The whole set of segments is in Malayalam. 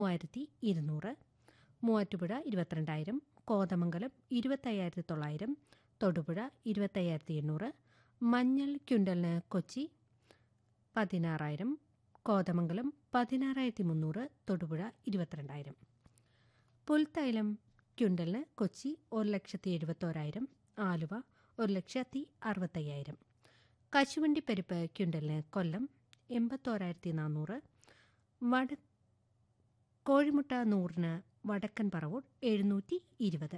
മൂവായിരത്തി ഇരുന്നൂറ് മൂവാറ്റുപുഴ ഇരുപത്തിരണ്ടായിരം കോതമംഗലം ഇരുപത്തയ്യായിരത്തി തൊള്ളായിരം തൊടുപുഴ ഇരുപത്തയ്യായിരത്തി എണ്ണൂറ് മഞ്ഞൾ ക്വിൻ്റലിന് കൊച്ചി പതിനാറായിരം കോതമംഗലം പതിനാറായിരത്തി മുന്നൂറ് തൊടുപുഴ ഇരുപത്തിരണ്ടായിരം പുൽത്തൈലം ക്വിൻ്റലിന് കൊച്ചി ഒരു ലക്ഷത്തി എഴുപത്തോരായിരം ആലുവ ഒരു ലക്ഷത്തി അറുപത്തയ്യായിരം കശുവണ്ടി പരിപ്പ് ക്വിൻ്റലിന് കൊല്ലം എൺപത്തോരായിരത്തി നാനൂറ് വട കോഴിമുട്ട നൂറിന് വടക്കൻ പറവൂർ എഴുന്നൂറ്റി ഇരുപത്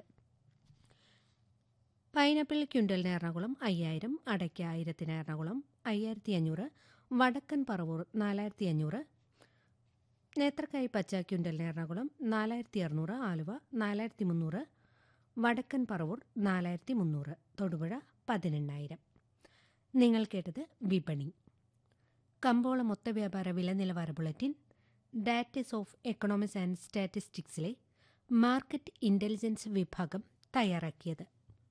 പൈനാപ്പിൾ ക്വിൻ്റലിന് എറണാകുളം അയ്യായിരം അടയ്ക്ക ആയിരത്തിന് എറണാകുളം അയ്യായിരത്തി അഞ്ഞൂറ് വടക്കൻ പറവൂർ നാലായിരത്തി അഞ്ഞൂറ് നേത്രക്കായ് പച്ച ക്വിൻ്റലിന് എറണാകുളം നാലായിരത്തി അറുന്നൂറ് ആലുവ നാലായിരത്തി മുന്നൂറ് വടക്കൻ പറവൂർ നാലായിരത്തി മുന്നൂറ് തൊടുപുഴ പതിനെണ്ണായിരം നിങ്ങൾ കേട്ടത് വിപണി കമ്പോള മൊത്ത വ്യാപാര വില നിലവാര ബുള്ളറ്റിൻ ഡാറ്റസ് ഓഫ് എക്കണോമിക്സ് ആൻഡ് സ്റ്റാറ്റിസ്റ്റിക്സിലെ മാർക്കറ്റ് ഇന്റലിജൻസ് വിഭാഗം തയ്യാറാക്കിയത്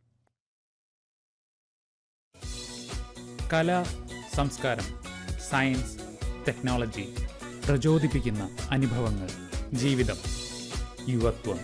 കല സംസ്കാരം സയൻസ് ടെക്നോളജി പ്രചോദിപ്പിക്കുന്ന അനുഭവങ്ങൾ ജീവിതം യുവത്വം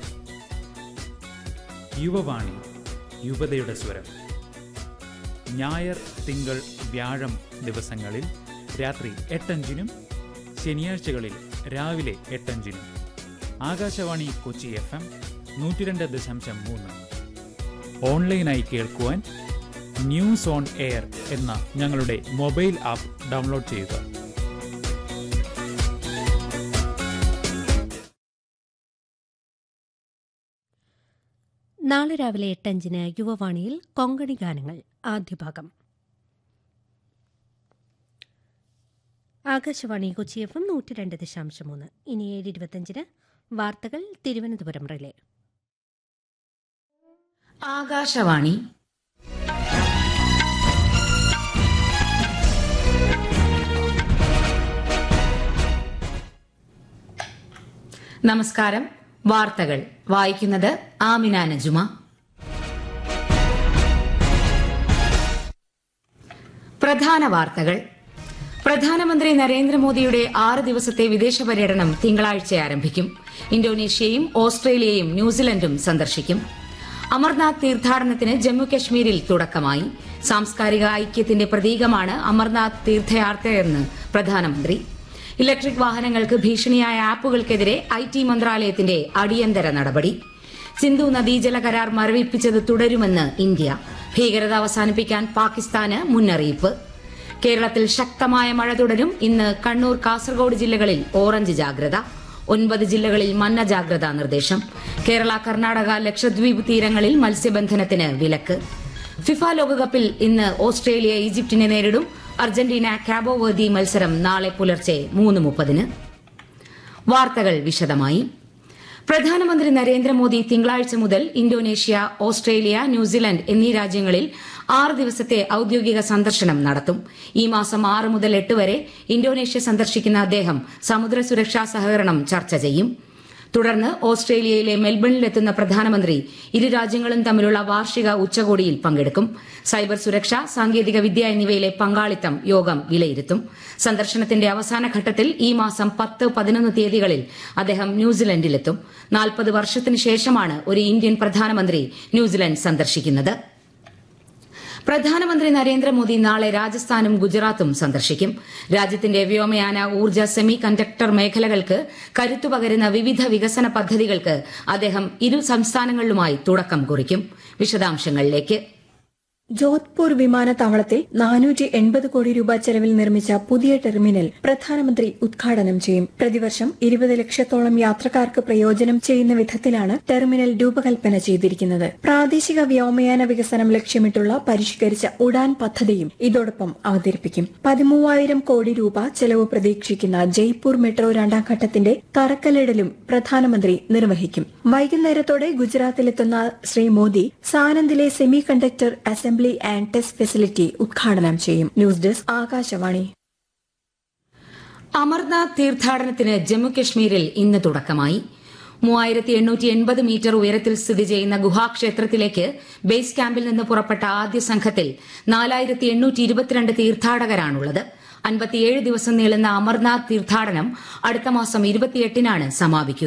യുവവാണി യുവതയുടെ സ്വരം ഞായർ തിങ്കൾ വ്യാഴം ദിവസങ്ങളിൽ രാത്രി എട്ടഞ്ചിനും ശനിയാഴ്ചകളിൽ രാവിലെ എട്ടഞ്ചിനും ആകാശവാണി കൊച്ചി എഫ് എം നൂറ്റിരണ്ട് ദശാംശം മൂന്ന് ഓൺലൈനായി കേൾക്കുവാൻ ന്യൂസ് ഓൺ എയർ എന്ന ഞങ്ങളുടെ മൊബൈൽ ആപ്പ് ഡൗൺലോഡ് ചെയ്യുക നാളെ രാവിലെ എട്ടഞ്ചിന് യുവവാണിയിൽ കൊങ്കണി ഗാനങ്ങൾ ആദ്യഭാഗം ആകാശവാണി കൊച്ചി എഫ് എം നൂറ്റി രണ്ട് ദശാംശം മൂന്ന് ഇനി ഏഴ് ഇരുപത്തഞ്ചിന് വാർത്തകൾ തിരുവനന്തപുരം റിലേ ആകാശവാണി നമസ്കാരം വാർത്തകൾ വായിക്കുന്നത് ആമിന നജുമ പ്രധാന വാർത്തകൾ പ്രധാനമന്ത്രി നരേന്ദ്രമോദിയുടെ ആറ് ദിവസത്തെ വിദേശ പര്യടനം തിങ്കളാഴ്ച ആരംഭിക്കും ഇന്തോനേഷ്യയും ഓസ്ട്രേലിയയും ന്യൂസിലൻഡും സന്ദർശിക്കും അമർനാഥ് തീർത്ഥാടനത്തിന് ജമ്മുകശ്മീരിൽ തുടക്കമായി സാംസ്കാരിക ഐക്യത്തിന്റെ പ്രതീകമാണ് അമർനാഥ് തീർത്ഥയാത്രയെന്ന് പ്രധാനമന്ത്രി ഇലക്ട്രിക് വാഹനങ്ങൾക്ക് ഭീഷണിയായ ആപ്പുകൾക്കെതിരെ ഐ ടി മന്ത്രാലയത്തിന്റെ അടിയന്തര നടപടി സിന്ധു നദീജല കരാർ മരവിപ്പിച്ചത് തുടരുമെന്ന് ഇന്ത്യ ഭീകരത അവസാനിപ്പിക്കാൻ പാകിസ്ഥാന് മുന്നറിയിപ്പ് കേരളത്തിൽ ശക്തമായ മഴ തുടരും ഇന്ന് കണ്ണൂർ കാസർഗോഡ് ജില്ലകളിൽ ഓറഞ്ച് ജാഗ്രത ഒൻപത് ജില്ലകളിൽ മഞ്ഞ ജാഗ്രതാ നിർദ്ദേശം കേരള കർണാടക ലക്ഷദ്വീപ് തീരങ്ങളിൽ മത്സ്യബന്ധനത്തിന് വിലക്ക് ഫിഫ ലോകകപ്പിൽ ഇന്ന് ഓസ്ട്രേലിയ ഈജിപ്തിനെ നേരിടും അർജന്റീന കാബോവേർദി മത്സരം നാളെ പുലർച്ചെ മൂന്ന് മുപ്പതിന് വാർത്തകൾ വിശദമായി പ്രധാനമന്ത്രി നരേന്ദ്രമോദി തിങ്കളാഴ്ച മുതൽ ഇന്തോനേഷ്യ ഓസ്ട്രേലിയ ന്യൂസിലൻഡ് എന്നീ രാജ്യങ്ങളിൽ ആറ് ദിവസത്തെ ഔദ്യോഗിക സന്ദർശനം നടത്തും ഈ മാസം ആറ് മുതൽ എട്ട് വരെ ഇന്തോനേഷ്യ സന്ദർശിക്കുന്ന അദ്ദേഹം സമുദ്ര സുരക്ഷാ സഹകരണം ചർച്ച ചെയ്യും തുടർന്ന് ഓസ്ട്രേലിയയിലെ മെൽബണിലെത്തുന്ന പ്രധാനമന്ത്രി ഇരു രാജ്യങ്ങളും തമ്മിലുള്ള വാർഷിക ഉച്ചകോടിയിൽ പങ്കെടുക്കും സൈബർ സുരക്ഷ സാങ്കേതിക വിദ്യ എന്നിവയിലെ പങ്കാളിത്തം യോഗം വിലയിരുത്തും സന്ദർശനത്തിന്റെ അവസാന ഘട്ടത്തിൽ ഈ മാസം പത്ത് പതിനൊന്ന് തീയതികളിൽ അദ്ദേഹം ന്യൂസിലൻഡിലെത്തും നാൽപ്പത് വർഷത്തിന് ശേഷമാണ് ഒരു ഇന്ത്യൻ പ്രധാനമന്ത്രി ന്യൂസിലൻഡ് സന്ദർശിക്കുന്നത് പ്രധാനമന്ത്രി നരേന്ദ്രമോദി നാളെ രാജസ്ഥാനും ഗുജറാത്തും സന്ദർശിക്കും രാജ്യത്തിന്റെ വ്യോമയാന ഊർജ്ജ സെമി കണ്ടക്ടർ മേഖലകൾക്ക് കരുത്തുപകരുന്ന വിവിധ വികസന പദ്ധതികൾക്ക് അദ്ദേഹം ഇരു സംസ്ഥാനങ്ങളിലുമായി തുടക്കം കുറിക്കും വിശദാംശങ്ങളിലേക്ക് ജോധ്പൂർ വിമാനത്താവളത്തിൽ നാനൂറ്റി എൺപത് കോടി രൂപ ചെലവിൽ നിർമ്മിച്ച പുതിയ ടെർമിനൽ പ്രധാനമന്ത്രി ഉദ്ഘാടനം ചെയ്യും പ്രതിവർഷം ഇരുപത് ലക്ഷത്തോളം യാത്രക്കാർക്ക് പ്രയോജനം ചെയ്യുന്ന വിധത്തിലാണ് ടെർമിനൽ രൂപകൽപ്പന ചെയ്തിരിക്കുന്നത് പ്രാദേശിക വ്യോമയാന വികസനം ലക്ഷ്യമിട്ടുള്ള പരിഷ്കരിച്ച ഉഡാൻ പദ്ധതിയും ഇതോടൊപ്പം അവതരിപ്പിക്കും പതിമൂവായിരം കോടി രൂപ ചെലവ് പ്രതീക്ഷിക്കുന്ന ജയ്പൂർ മെട്രോ രണ്ടാം ഘട്ടത്തിന്റെ തറക്കല്ലിടലും പ്രധാനമന്ത്രി നിർവഹിക്കും വൈകുന്നേരത്തോടെ ഗുജറാത്തിലെത്തുന്ന ശ്രീ മോദി സാനന്ദിലെ semiconductor assembly and test facility ഉദ്ഘാടനം ചെയ്യും ന്യൂസ് ഡെസ്ക് ആകാശവാണി അമർനാഥ് തീർത്ഥാടനത്തിന് ജമ്മുകശ്മീരിൽ ഇന്ന് തുടക്കമായി മൂവായിരത്തി എണ്ണൂറ്റി എൺപത് മീറ്റർ ഉയരത്തിൽ സ്ഥിതി ചെയ്യുന്ന ഗുഹാക്ഷേത്രത്തിലേക്ക് ബേസ് ക്യാമ്പിൽ നിന്ന് പുറപ്പെട്ട ആദ്യ സംഘത്തിൽ നാലായിരത്തി എണ്ണൂറ്റി ഇരുപത്തിരണ്ട് തീർത്ഥാടകരാണുള്ളത് അൻപത്തിയേഴ് ദിവസം നീളുന്ന അമർനാഥ് തീർത്ഥാടനം അടുത്ത മാസം ഇരുപത്തിയെട്ടിനാണ് സമാപിക്കുക